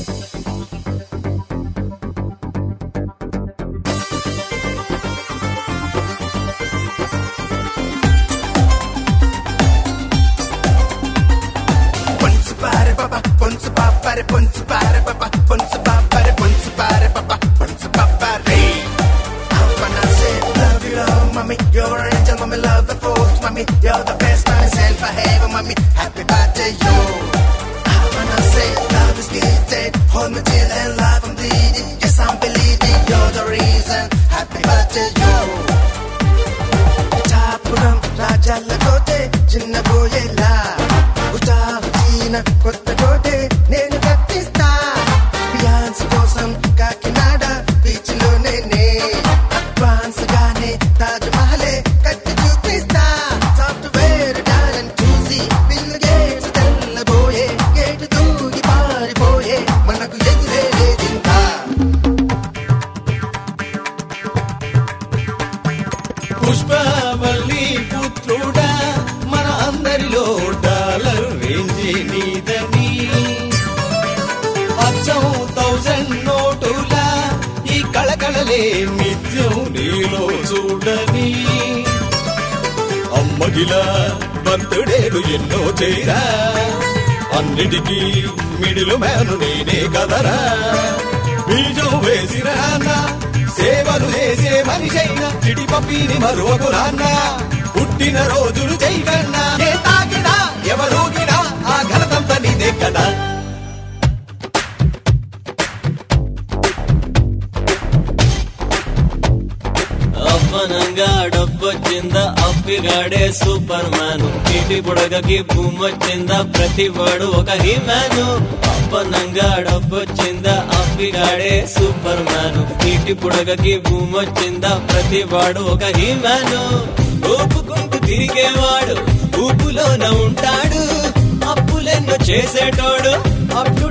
Ponce pare papa, ponce papare, ponce pare papa, ponce papare, ponce pare papa, ponce papare. I wanna say love you, love, mommy. You're an angel, mommy. Love the force, mommy. You're the best myself I have, mommy. Happy birthday, you. I wanna say love is gifted. Hold me till and love I'm bleeding. Yes, I'm bleeding. You're the reason. Happy birthday, you. చాపురం రాజాల కోటే చిన్న పోయేలా ఉటాహుచీన కొత్త కోటే నేను కట్టిస్తా బియాన్స్ కోసం Kakinada beach లో నేనే advance గానే తాజ్ మహలే కట్టి చూపిస్తా సాఫ్ట్వేర్ టాలెంట్ చూసి బిల్ గేట్స్ తెల్లబోయే గేట్ దూకి పారిపోయే మనకు ఎదురే లేదింకా పుష్పవల్లి పుత్రుడా మన అందరిలో డాలర్ రేంజి నీదని అచ్చం థౌజండ్ నోటులా ఈ కళకళలే నిత్యం నీలో చూడని అమ్మగిలా బంతుడేలు ఎన్నో చేరా అన్నిటికీ మిడిలు మేను నేనే కదరా బీజం వేసిరా అన్న సేవలు చేసే మనిషైన చిటి పప్పిని మరొక నాన్న పుట్టిన రోజులు చేయకన్నా ఏ తాకినా ఎవరూగినా ఆ ఘనతంత నీదే కదా అప్పనంగా డబ్బొచ్చిందా అప్పిగాడే సూపర్ మ్యాన్ ఇంటి బుడగకి భూమొచ్చిందా ప్రతి వాడు ఒక హీమ్యాను అప్పనంగా డబ్బొచ్చిందా అప్పిగాడే సూపర్ మ్యాన్ ఇంటి బుడగకి భూమొచ్చిందా ప్రతి వాడు ఒక హీమ్యాను ఊపుకుంటూ తిరిగేవాడు ఊపులోన ఉంటాడు అప్పులెన్నో చేసేటోడు అప్ టు